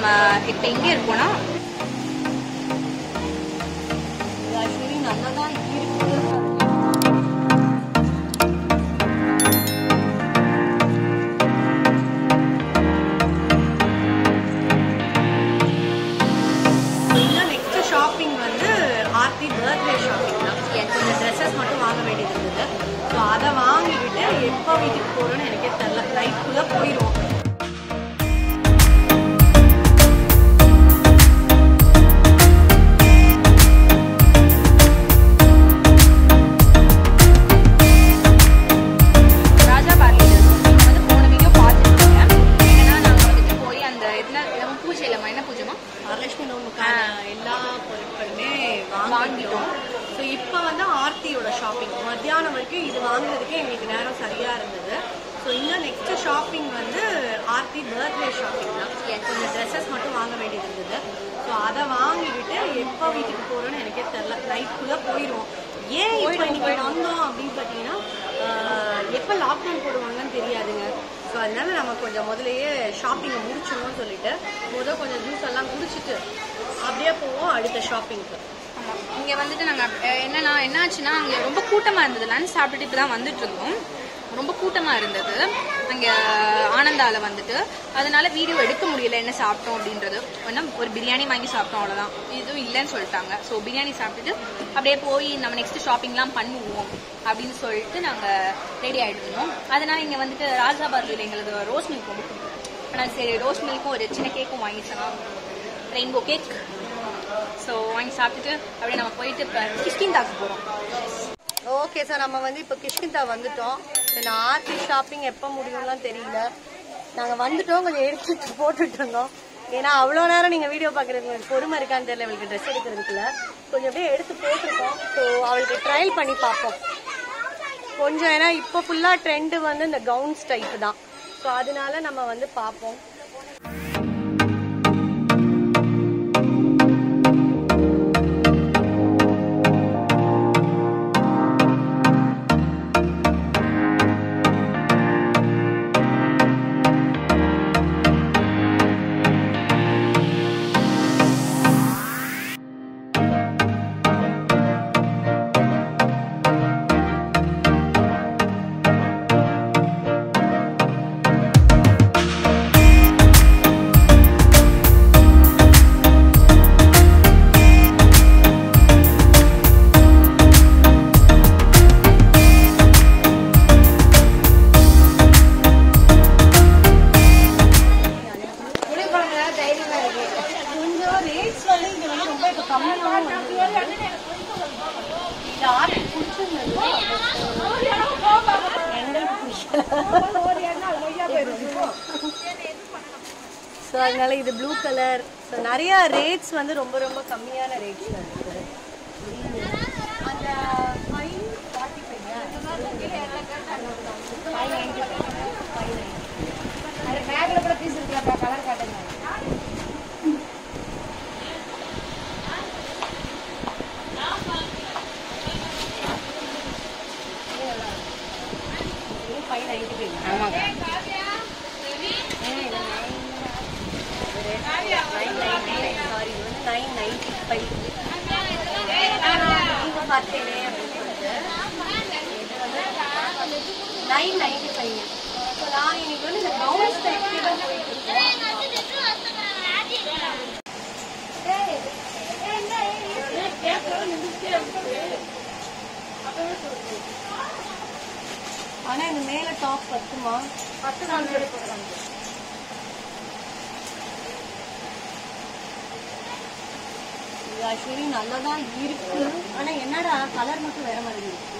நம்ம இப்போ எங்கே இருக்கோம்னா ஆக்சுவலி நல்லா தான் இருக்கு இன்னும் நெக்ஸ்ட் ஷாப்பிங் வந்து ஆர்த்தி பர்த்டே ஷாப்பிங் தான் கொஞ்சம் ட்ரெஸ்ஸஸ் மட்டும் வாங்க வேண்டியது இருந்தது ஸோ அதை வாங்கிக்கிட்டு எப்போ வீட்டுக்கு போகிறோன்னு எனக்கே தெரில நைட்டுக்குள்ளே போயிடுவோம் ராஜா பார்லியில் இருக்கோம் நீங்கள் வந்து போன வீடியோ பார்த்துருக்கீங்க ஏன்னா நாங்கள் வந்துட்டு போய் அந்த என்ன நம்ம பூஜை இல்லைம்மா என்ன பூஜைமா வரலட்சுமி நோம்புக்கான எல்லா பொருட்களுமே வாங்கிட்டோம் ஸோ இப்போ வந்து ஆர்த்தியோட ஷாப்பிங் மத்தியானம் வரைக்கும் இது வாங்குறதுக்கே எங்களுக்கு நேரம் சரியா இருந்தது ஸோ இன்னும் நெக்ஸ்ட் ஷாப்பிங் வந்து ஆர்த்தி பர்த்டே ஷாப்பிங் தான் கொஞ்சம் ட்ரெஸ்ஸஸ் மட்டும் வாங்க வேண்டியது இருந்தது ஸோ அதை வாங்கிக்கிட்டு எப்போ வீட்டுக்கு போகிறோன்னு எனக்கே தெரில நைட்டுக்குள்ளே போயிடுவோம் ஏன் இப்போ இன்னைக்கு வந்தோம் அப்படின்னு பார்த்தீங்கன்னா ஆஹ், எப்போ லாக்டவுன் போடுவாங்கன்னு தெரியாதுங்க ஸோ அதனால நம்ம கொஞ்சம் முதல்லயே ஷாப்பிங்கை முடிச்சிடணும்னு சொல்லிட்டு முதல் கொஞ்சம் ஜூஸ் எல்லாம் குடிச்சிட்டு அப்படியே போவோம் அடுத்த ஷாப்பிங்க்கு ஆமாம் இங்கே வந்துட்டு நாங்கள் என்னன்னா என்னாச்சுன்னா அங்கே ரொம்ப கூட்டமாக இருந்தது லஞ்ச் சாப்பிட்டுட்டு இப்போ தான் வந்துட்டு இருந்தோம் ரொம்ப கூட்டமாக இருந்தது அங்கே ஆனந்தாவில் வந்துட்டு அதனால வீடியோ எடுக்க முடியல என்ன சாப்பிட்டோம் அப்படின்றது வேணா ஒரு பிரியாணி வாங்கி சாப்பிட்டோம் அவ்வளோதான் இதுவும் இல்லைன்னு சொல்லிட்டாங்க ஸோ பிரியாணி சாப்பிட்டுட்டு அப்படியே போய் நம்ம நெக்ஸ்ட் ஷாப்பிங்லாம் பண்ணுவோம் அப்படின்னு சொல்லிட்டு நாங்கள் ரெடி ஆகிட்டு இருந்தோம் அதனால இங்கே வந்துட்டு ராஜாபாத்தில் எங்களுக்கு ரோஸ் மில்க் ரொம்ப பிடிக்கும் ஆனால் சரி ரோஸ் மில்க்கும் ஒரு சின்ன கேக்கும் வாங்கிச்சோம் ரெயின்போ கேக் ஸோ வாங்கி சாப்பிட்டுட்டு அப்படியே நம்ம போயிட்டு இப்போ கிஷ்கிந்தாக்கு போகிறோம் ஓகே சார் நம்ம வந்து இப்போ கிஷ்கிந்தா வந்துட்டோம் இந்த ஆர்த்தி ஷாப்பிங் எப்போ முடியும்லாம் தெரியல நாங்கள் வந்துட்டோம் கொஞ்சம் எடுத்து போட்டுட்டு இருந்தோம் ஏன்னா அவ்வளோ நேரம் நீங்கள் வீடியோ பார்க்குறது உங்களுக்கு பொறுமை இருக்கான்னு தெரியல இவளுக்கு ட்ரெஸ் எடுக்கிறதுக்குள்ள கொஞ்சம் அப்படியே எடுத்து போட்டிருக்கோம் ஸோ அவளுக்கு ட்ரையல் பண்ணி பார்ப்போம் கொஞ்சம் ஏன்னா இப்போ ஃபுல்லாக ட்ரெண்டு வந்து இந்த கவுன்ஸ் டைப் தான் ஸோ அதனால நம்ம வந்து பார்ப்போம் கொஞ்சம் ரேட்ஸ் வந்து இங்க வந்து ரொம்ப இப்போ கம்மியாகவும் வந்து இது ஆர்ட் பிடிச்சிருந்தது ஸோ அதனால இது ப்ளூ கலர் ஸோ நிறைய ரேட்ஸ் வந்து ரொம்ப ரொம்ப கம்மியான ரேட்ஸ்ல இருக்குது அந்த ஃபைவ் ஃபார்ட்டி பேக்ல கூட பீஸ் இருக்குல்ல கலர் காட்டுங்க ஃபைவ் நைன்டி ஃபைவ் ஆமாங்க சாரி இது வந்து நைன் நைன்டி ஃபைவ் நீங்கள் பார்த்தேனே அப்படின்னு சொல்லிட்டு இது வந்து நைன் நைன்டி ஃபைவ் ஸோ நான் இன்னைக்கு வந்து இந்த கவுன்ஸ் டைப்லேயே தான் போயிட்டு இருக்கேன் ஆனா இந்த மேல டாப் பத்துமா பத்து தான் இது ஆக்சுவலி நல்லா தான் இருக்கு ஆனா என்னடா கலர் மட்டும் வேற மாதிரி இருக்கு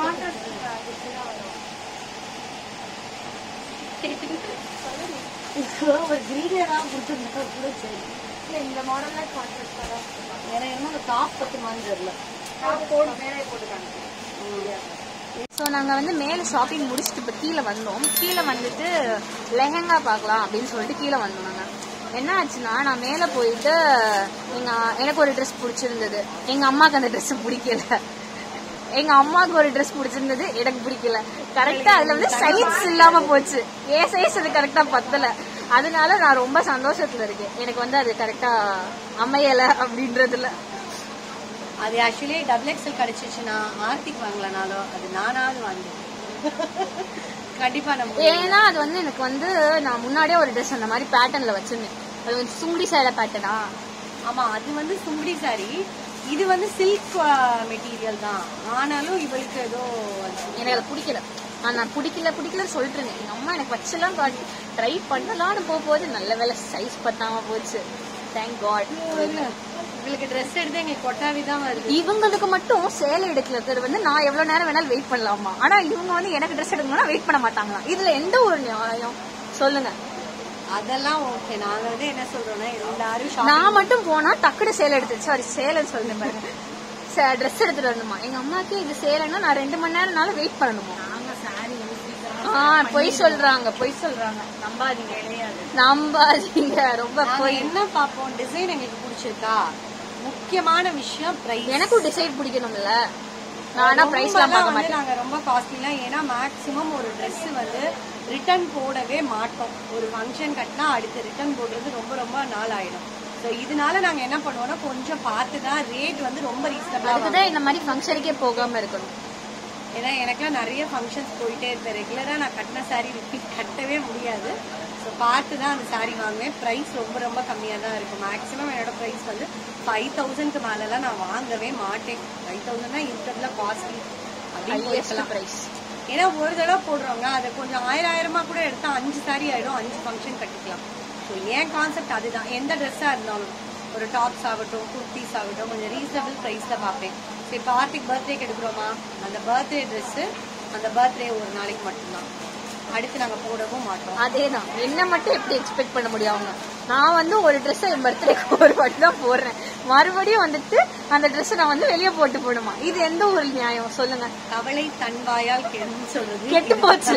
ஒரு கிரீனே தான் கொடுத்துருந்தா கூட சரி இந்த மாடல்ல கான்ட்ராஸ்ட் கலர் ஏன்னா என்ன அந்த டாப் பத்துமான்னு தெரியல போடு மேலே போட்டுக்காங்க ஸோ நாங்கள் வந்து மேலே ஷாப்பிங் முடிச்சுட்டு இப்போ கீழே வந்தோம் கீழே வந்துட்டு லெஹங்கா பார்க்கலாம் அப்படின்னு சொல்லிட்டு கீழே வந்தோம் நாங்கள் என்ன ஆச்சுன்னா நான் மேலே போயிட்டு எங்கள் எனக்கு ஒரு ட்ரெஸ் பிடிச்சிருந்தது எங்கள் அம்மாவுக்கு அந்த ட்ரெஸ் பிடிக்கல எங்க அம்மாவுக்கு ஒரு ட்ரெஸ் பிடிச்சிருந்தது எனக்கு பிடிக்கல கரெக்டா அதுல வந்து சைஸ் இல்லாம போச்சு ஏன் சைஸ் அது கரெக்டா பத்தல அதனால நான் ரொம்ப சந்தோஷத்துல இருக்கேன் எனக்கு வந்து அது கரெக்டா அமையல அப்படின்றதுல அது ஆக்சுவலி டபுள் எக்ஸல் கிடைச்சிச்சுன்னா ஆர்த்திக் வாங்கலனாலும் அது நானாவது வாங்குவேன் கண்டிப்பா நம்ம ஏன்னா அது வந்து எனக்கு வந்து நான் முன்னாடியே ஒரு ட்ரெஸ் அந்த மாதிரி பேட்டர்ன்ல வச்சிருந்தேன் அது வந்து சுங்குடி சேலை பேட்டர்னா ஆமா அது வந்து சுங்குடி சாரி இது வந்து சில்க் மெட்டீரியல் தான் ஆனாலும் இவளுக்கு ஏதோ எனக்கு அது பிடிக்கல ஆனா நான் பிடிக்கல பிடிக்கலன்னு சொல்லிட்டு இருந்தேன் எங்க அம்மா எனக்கு வச்செல்லாம் காட்டி ட்ரை பண்ணலாம்னு போகும்போது நல்ல வேலை சைஸ் பத்தாம போச்சு தேங்க் காட் இவளுக்கு ட்ரெஸ் எடுத்து எங்களுக்கு கொட்டாவி தான் வருது இவங்களுக்கு மட்டும் சேலை எடுக்கிறது வந்து நான் எவ்வளவு நேரம் வேணாலும் வெயிட் பண்ணலாமா ஆனா இவங்க வந்து எனக்கு ட்ரெஸ் எடுக்கணும்னா வெயிட் பண்ண மாட்டாங்களாம் இதுல எந்த ஒரு நியாயம் சொல்லுங்க அதெல்லாம் ஓகே நாங்க வந்து என்ன சொல்றோம்னா எல்லாரும் shop- நான் மட்டும் போனா டக்குனு சேலை எடுத்து சாரி சேலைன்னு சொல்லுங்க பாருங்க ட்ரெஸ் எடுத்துட்டு வரணுமா எங்க அம்மாக்கு இது சேலைன்னா நான் ரெண்டு மணி நேரம்னாலும் வெயிட் பண்ணணுமா ஆ பொய் சொல்றாங்க பொய் சொல்றாங்க நம்பாதீங்க நம்பாதீங்க ரொம்ப நாங்க பொய் என்ன பாப்போம் டிசைன் எங்களுக்கு பிடிச்சிருக்கா முக்கியமான விஷயம் பிரைஸ் எனக்கும் டிசைட் பிடிக்கணும்ல நானா பிரைஸ் எல்லாம் பார்க்க மாட்டேன் நாங்க ரொம்ப காஸ்ட்லிலாம் ஏன்னா மேக்ஸிமம் ஒரு Dress வந்து ரிட்டர்ன் போடவே மாட்டோம் ஒரு ஃபங்க்ஷன் கட்டினா அடுத்து ரிட்டர்ன் போடுறது ரொம்ப ரொம்ப நாள் ஆயிடும் ஸோ இதனால நாங்க என்ன பண்ணுவோம்னா கொஞ்சம் பார்த்து தான் ரேட் வந்து ரொம்ப ரீசனபிளா அதுக்குதான் இந்த மாதிரி ஃபங்க்ஷனுக்கே போகாம இருக்கணும் ஏன்னா எனக்குலாம் நிறைய ஃபங்க்ஷன்ஸ் போயிட்டே இருப்பேன் ரெகுலரா நான் கட்டின saree ரிப்பீட் கட்டவே முடியாது ஸோ பார்த்து தான் அந்த saree வாங்குவேன் ப்ரைஸ் ரொம்ப ரொம்ப கம்மியாக தான் இருக்கும் மேக்ஸிமம் என்னோட ப்ரைஸ் வந்து ஃபைவ் தௌசண்ட்க்கு மேலெல்லாம் நான் வாங்கவே மாட்டேன் ஃபைவ் தௌசண்ட்னா இருக்கிறதுல காஸ்ட்லி அப்படின்னு ஹையஸ்ட் போய்க்கலாம் பிரைஸ் ஏன்னா ஒரு தடவை போடுறவங்க அதை கொஞ்சம் ஆயிரம் ஆயிரமா கூட எடுத்தா அஞ்சு saree ஆயிடும் அஞ்சு ஃபங்க்ஷன் கட்டிக்கலாம் ஸோ என் கான்செப்ட் அதுதான் எந்த ட்ரெஸ்ஸாக இருந்தாலும் ஒரு டாப்ஸ் ஆகட்டும் குர்த்திஸ் ஆகட்டும் கொஞ்சம் ரீசனபிள் ப்ரைஸில் பார்ப்பேன் ஸோ இப்போ ஆர்த்திக் பர்த்டேக்கு எடுக்கிறோமா அந்த பர்த்டே ட்ரெஸ்ஸு அந்த பர்த்டே ஒரு நாளைக்கு மட்டும்தான் அடுத்து நாங்கள் போடவும் மாட்டோம் அதேதான் என்ன மட்டும் எப்படி எக்ஸ்பெக்ட் பண்ண முடியும் அவங்க நான் வந்து ஒரு ட்ரெஸ் என் பர்த்டேக்கு ஒரு வாட்டி தான் போடுறேன் மறுபடியும் வந்துட்டு அந்த ட்ரெஸ் நான் வந்து வெளியே போட்டு போடுமா இது எந்த ஒரு நியாயம் சொல்லுங்க கவலை தன்வாயால் கெடுன்னு சொல்றது கெட்டு போச்சு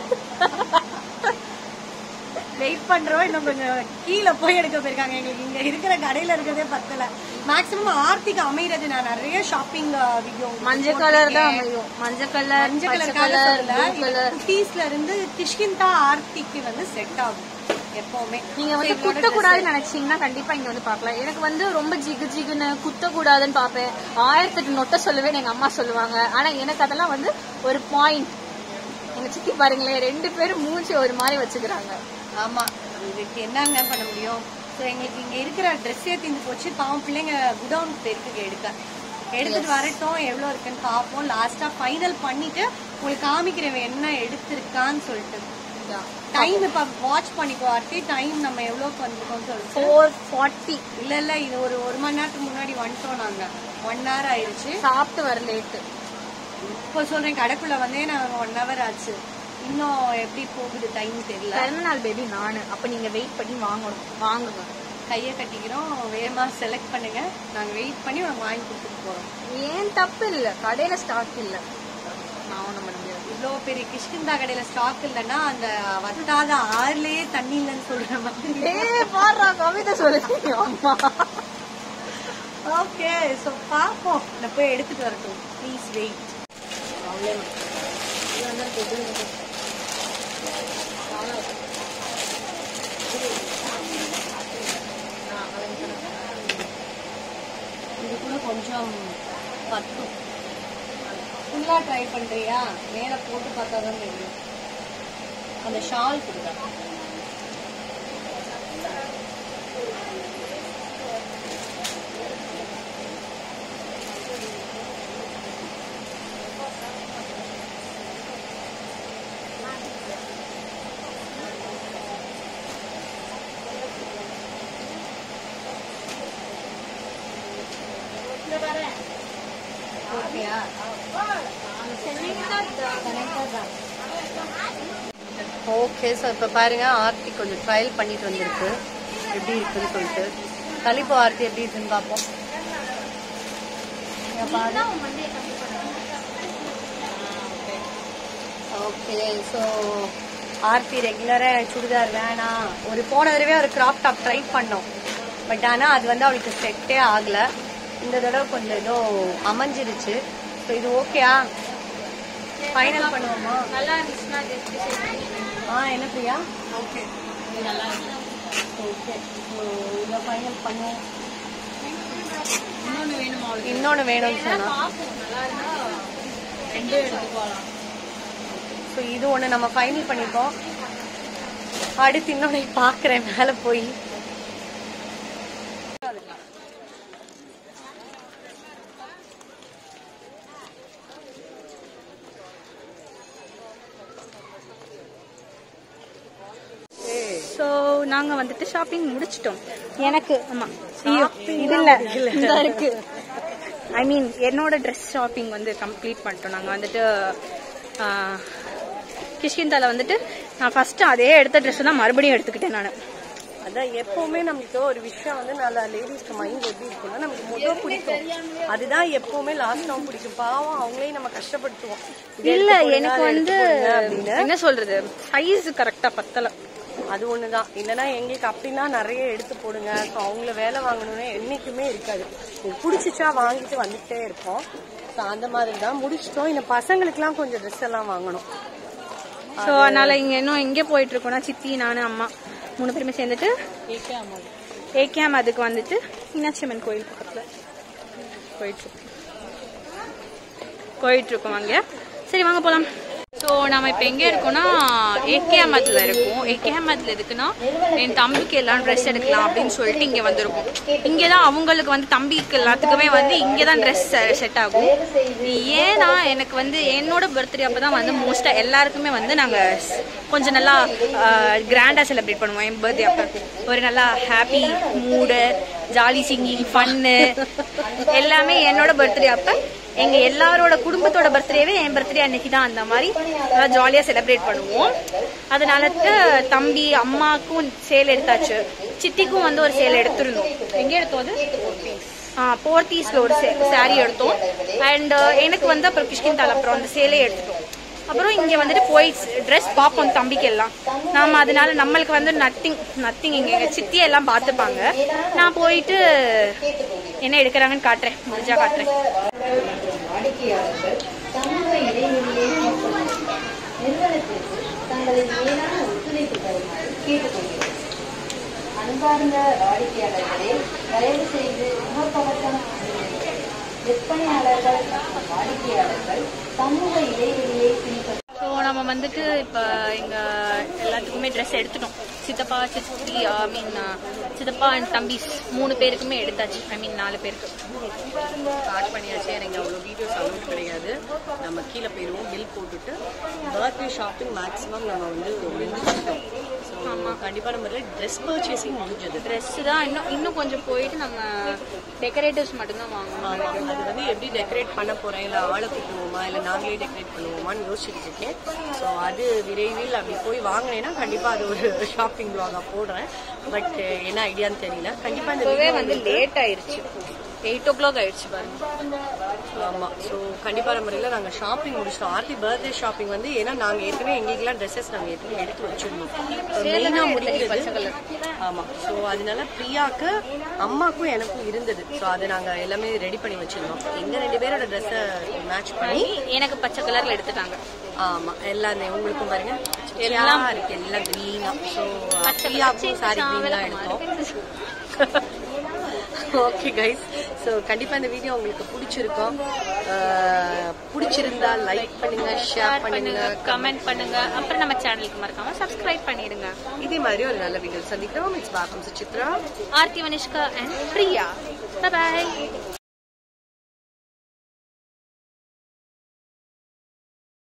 வெயிட் பண்றோம் இன்னும் கொஞ்சம் கீழே போய் எடுக்க போயிருக்காங்க எங்களுக்கு இங்க இருக்கிற கடையில இருக்கிறதே பத்தல மேக்ஸிமம் ஆர்த்திக்கு அமைகிறது நான் நிறைய ஷாப்பிங் வீடியோ மஞ்சள் கலர் தான் அமையும் மஞ்சள் கலர் மஞ்சள் பச்சை கலர் கலர் ப்ளூ கலர் குட்டீஸ்ல இருந்து கிஷ்கிந்தா ஆர்த்திக்கு வந்து செட் ஆகும் எப்பவுமே நீங்க வந்து குத்த கூடாதுன்னு நினைச்சீங்கன்னா கண்டிப்பா இங்க வந்து பார்க்கலாம் எனக்கு வந்து ரொம்ப ஜிகு ஜிகுன்னு குத்த கூடாதுன்னு பாப்பேன் ஆயிரத்தெட்டு நொட்ட சொல்லுவேன் எங்க அம்மா சொல்லுவாங்க ஆனா எனக்கு அதெல்லாம் வந்து ஒரு பாயிண்ட் எங்க சித்தி பாருங்களேன் ரெண்டு பேரும் மூஞ்சி ஒரு மாதிரி வச்சுக்கிறாங்க ஆமா இதுக்கு என்னங்க பண்ண முடியும் ஸோ எங்களுக்கு இங்க இருக்கிற ட்ரெஸ்ஸே தீந்து போச்சு பாவம் பிள்ளைங்க குடவுன் போயிருக்கு எடுக்க எடுத்துட்டு வரட்டும் எவ்வளவு இருக்குன்னு பார்ப்போம் லாஸ்டா ஃபைனல் பண்ணிட்டு உங்களுக்கு காமிக்கிறேன் என்ன எடுத்திருக்கான்னு சொல்லிட்டு டைம் இப்ப வாட்ச் பண்ணிக்கோ ஆர்த்தி டைம் நம்ம எவ்வளவுக்கு வந்திருக்கோம்னு சொல்லிட்டு ஃபோர் ஃபார்ட்டி இல்ல இல்ல இது ஒரு ஒரு மணி நேரத்துக்கு முன்னாடி வந்துட்டோம் நாங்க ஒன் ஹவர் ஆயிருச்சு சாப்பிட்டு வர லேட்டு இப்போ சொல்றேன் கடைக்குள்ள வந்தே நாங்க ஒன் ஹவர் ஆச்சு இன்னும் எப்படி போகுது டைம் தெரியல பிறந்தநாள் பேபி நானு அப்ப நீங்க வெயிட் பண்ணி வாங்கணும் வாங்குங்க கையை கட்டிக்கிறோம் வேகமா செலக்ட் பண்ணுங்க நாங்க வெயிட் பண்ணி நாங்க வாங்கி கொடுத்துட்டு போறோம் ஏன் தப்பு இல்ல கடையில ஸ்டாக் இல்ல நான் ஒண்ணும் பண்ண முடியாது இவ்வளோ பெரிய கிஷ்கிந்தா கடையில ஸ்டாக் இல்லைன்னா அந்த வத்தாத ஆறுலயே தண்ணி இல்லைன்னு சொல்ற மாதிரி ஏய் பாடுறா கவிதை சொல்லுங்க அம்மா ஓகே ஸோ பார்ப்போம் நான் போய் எடுத்துட்டு வரட்டும் ப்ளீஸ் வெயிட் இது கூட கொஞ்சம் பத்தும் ஃபுல்லா ட்ரை பண்றியா மேல போட்டு பார்த்தா தான் தெரியும் அந்த ஷால் கொடுங்க ஓகேயா ஓகே ஸோ இப்போ பாருங்க ஆர்த்தி கொஞ்சம் ட்ரையல் பண்ணிட்டு வந்திருக்கு எப்படி இருக்குன்னு சொல்லிட்டு கழிப்பு ஆர்த்தி எப்படி இருக்குன்னு பார்ப்போம் இங்க பாரு ஓகே ஸோ ஆர்த்தி ரெகுலராக சுடிதார் வேணாம் ஒரு போன தடவை ஒரு கிராப் டாப் ட்ரை பண்ணோம் பட் ஆனால் அது வந்து அவளுக்கு செட்டே ஆகல இந்த தடவை கொஞ்சம் ஏதோ அமைஞ்சிருச்சு ஸோ இது ஓகேயா ஃபைனல் பண்ணுவோமா நல்லா இருந்துச்சுன்னா ஆ என்ன பிரியா ஓகே இது நல்லா இருக்கு ஓகே இதை ஃபைனல் பண்ணுவோம் இன்னொன்று வேணுமா இன்னொன்று வேணும்னு சொன்னா நல்லா இருந்தா ரெண்டும் எடுத்து போகலாம் ஸோ இது ஒன்று நம்ம ஃபைனல் பண்ணிப்போம் அடுத்து இன்னொன்று பார்க்குறேன் மேலே போய் ஸோ நாங்க வந்துட்டு ஷாப்பிங் முடிச்சிட்டோம் எனக்கு ஆமா ஐயோ இது இல்ல இந்த இருக்கு ஐ மீன் என்னோட ட்ரெஸ் ஷாப்பிங் வந்து கம்ப்ளீட் பண்ணிட்டோம் நாங்க வந்துட்டு ஆஹ், கிஷ்கிந்தால வந்துட்டு நான் ஃபர்ஸ்ட் அதே எடுத்த ட்ரெஸ் தான் மறுபடியும் எடுத்துக்கிட்டேன் நான் அதான் எப்பவுமே நமக்கு ஒரு விஷயம் வந்து நல்லா லேடிஸ்க்கு மைண்ட் எப்படி இருக்கும்னா நமக்கு முதல் பிடிக்கும் அதுதான் எப்பவுமே லாஸ்டாவும் பிடிக்கும் பாவம் அவங்களையும் நம்ம கஷ்டப்படுத்துவோம் இது இல்ல எடுத்து எனக்கு போடுங்க, வந்து எடுத்து போடுங்க அப்படின்னு என்ன சொல்றது சைஸ் கரெக்டா பத்தல அது ஒண்ணுதான் இல்லைன்னா எங்களுக்கு அப்படிலாம் நிறைய எடுத்து போடுங்க ஸோ அவங்கள வேலை வாங்கணும்னு என்னைக்குமே இருக்காது உங்களுக்கு பிடிச்சிச்சா வாங்கிட்டு வந்துட்டே இருப்போம் ஸோ அந்த மாதிரி தான் முடிச்சிட்டோம் இந்த பசங்களுக்குலாம் கொஞ்சம் ட்ரெஸ் எல்லாம் வாங்கணும் ஸோ அதனால இங்க இன்னும் எங்க போயிட்டு இருக்கோம்னா சித்தி நானு அம்மா மூணு பேருமே சேர்ந்துட்டு ஏகேஎம் அதுக்கு வந்துட்டு மீனாட்சி அம்மன் கோயில் பக்கத்துல போயிட்டு இருக்கோம் போயிட்டு இருக்கோம் அங்க சரி வாங்க போலாம் ஸோ நம்ம இப்போ எங்கே இருக்கோம்னா ஏகே அஹமத்ல இருக்கோம் ஏகே அஹமத்ல எதுக்குன்னா என் தம்பிக்கு எல்லாம் ட்ரெஸ் எடுக்கலாம் அப்படின்னு சொல்லிட்டு இங்கே வந்திருக்கோம் இங்கே தான் அவங்களுக்கு வந்து தம்பிக்கு எல்லாத்துக்குமே வந்து இங்கே தான் ட்ரெஸ் செட் ஆகும் ஏன்னா எனக்கு வந்து என்னோட பர்த்டே அப்போ தான் வந்து மோஸ்ட்டாக எல்லாருக்குமே வந்து நாங்கள் கொஞ்சம் நல்லா கிராண்டாக செலிப்ரேட் பண்ணுவோம் என் பர்த்டே அப்போ ஒரு நல்லா ஹாப்பி மூடு ஜாலி சிங்கிங் ஃபன்னு எல்லாமே என்னோட பர்த்டே அப்போ எங்க எல்லாரோட குடும்பத்தோட பர்த்டேவே என் பர்த்டே அன்னைக்கு தான் அந்த மாதிரி நல்லா ஜாலியா செலிப்ரேட் பண்ணுவோம் அதனால த- தம்பி அம்மாக்கும் சேல் எடுத்தாச்சு சித்திக்கும் வந்து ஒரு சேல் எடுத்திருந்தோம் எங்க எடுத்தோம் அது போர்த்தீஸ்ல ஒரு சாரி எடுத்தோம் அண்ட் எனக்கு வந்து அப்புறம் கிஷ்கிந்தால் அப்புறம் அந்த சேலே எடுத்துட்டோம் அப்புறம் இங்க வந்துட்டு போய் ட்ரெஸ் பார்ப்போம் தம்பிக்கு எல்லாம் நாம அதனால நம்மளுக்கு வந்து நத்திங் நத்திங் இங்க எங்க சித்தி எல்லாம் பார்த்துப்பாங்க நான் போயிட்டு என்ன எடுக்கிறாங்கன்னு காட்டுறேன் முடிஞ்சா காட்டுறேன் வாடிக்கையாளர்கள் சமூக இடைவெளியை மேற்கொண்டு நிறுவனத்திற்கு தங்களின் மேலான ஒத்துழைப்பு தருமாறு கேட்டுக்கொள்கிறோம் அன்பார்ந்த வாடிக்கையாளர்களே தயவு செய்து முகக்கவசம் அணியுங்கள் விற்பனையாளர்கள் மற்றும் வாடிக்கையாளர்கள் சமூக இடைவெளியை பின்பற்ற ஸோ நம்ம வந்துட்டு இப்போ எங்கள் எல்லாத்துக்குமே ட்ரெஸ் எடுத்துட்டோம் சித்தப்பா சித்தி ஐ மீன் சித்தப்பா அண்ட் தம்பிஸ் மூணு பேருக்குமே எடுத்தாச்சு ஐ மீன் நாலு பேருக்கு ஸ்டார்ட் பண்ணியாச்சு எனக்கு அவ்வளோ வீடியோஸ் அலோட் கிடையாது நம்ம கீழே போயிடுவோம் பில் போட்டுட்டு பர்த்டே ஷாப்பிங் மேக்ஸிமம் நம்ம வந்து முடிஞ்சிட்டோம் ஸோ கண்டிப்பாக நம்ம ட்ரெஸ் பர்ச்சேசிங் முடிஞ்சது ட்ரெஸ் தான் இன்னும் இன்னும் கொஞ்சம் போயிட்டு நம்ம டெக்கரேட்டிவ்ஸ் மட்டும்தான் வாங்கணும் ஆமாம் அது வந்து எப்படி டெக்கரேட் பண்ண போகிறேன் இல்லை ஆளை கூப்பிடுவோமா இல்லை நாங்களே டெக்கரேட் பண்ணுவோமான்னு யோசிச்சுட்டு இருக்கேன் ஸோ அது விரைவில் அப்படி போய் வாங்கினேன்னா கண்டிப்பாக அது ஒரு ஷாப்பிங் vlog-ஆ போடுறேன் பட் என்ன ஐடியான்னு தெரியல கண்டிப்பாக இந்த இப்போவே video வந்து உங்களுக்கு- லேட் ஆயிருச்சு எயிட் ஓ கிளாக் ஆயிடுச்சு பாருங்க ஆமா ஸோ கண்டிப்பான முறையில் நாங்கள் ஷாப்பிங் முடிச்சிட்டோம் ஆர்த்தி பர்த்டே ஷாப்பிங் வந்து ஏன்னா நாங்கள் ஏற்கனவே எங்களுக்கெல்லாம் ட்ரெஸ்ஸஸ் நாங்கள் ஏற்கனவே எடுத்து வச்சிருந்தோம் மெயினாக முடிக்கிறது ஆமாம் ஸோ அதனால பிரியாக்கு அம்மாக்கும் எனக்கும் இருந்தது ஸோ அதை நாங்கள் எல்லாமே ரெடி பண்ணி வச்சிருந்தோம் எங்கள் ரெண்டு பேரோட ட்ரெஸ்ஸை மேட்ச் பண்ணி எனக்கு பச்சை கலர்ல எடுத்துட்டாங்க ஆமா எல்லாமே உங்களுக்கும் பாருங்க எல்லாம் எல்லாம் இருக்கு எல்லாம் கிரீனா ஸோ பிரியாக்கும் சாரி கிரீன் தான் எடுத்தோம் ஓகே கைஸ் ஸோ கண்டிப்பாக இந்த வீடியோ உங்களுக்கு பிடிச்சிருக்கும் அஹ், பிடிச்சிருந்தா லைக் பண்ணுங்க ஷேர் பண்ணுங்க கமெண்ட் பண்ணுங்க அப்புறம் நம்ம சேனலுக்கு மறக்காம சப்ஸ்கிரைப் பண்ணிடுங்க இதே மாதிரி ஒரு நல்ல வீடியோ சந்திக்கிறோம் இட்ஸ் பாக்கம் சுசித்ரா ஆர்த்தி வனிஷ்கா அண்ட் பிரியா பாய்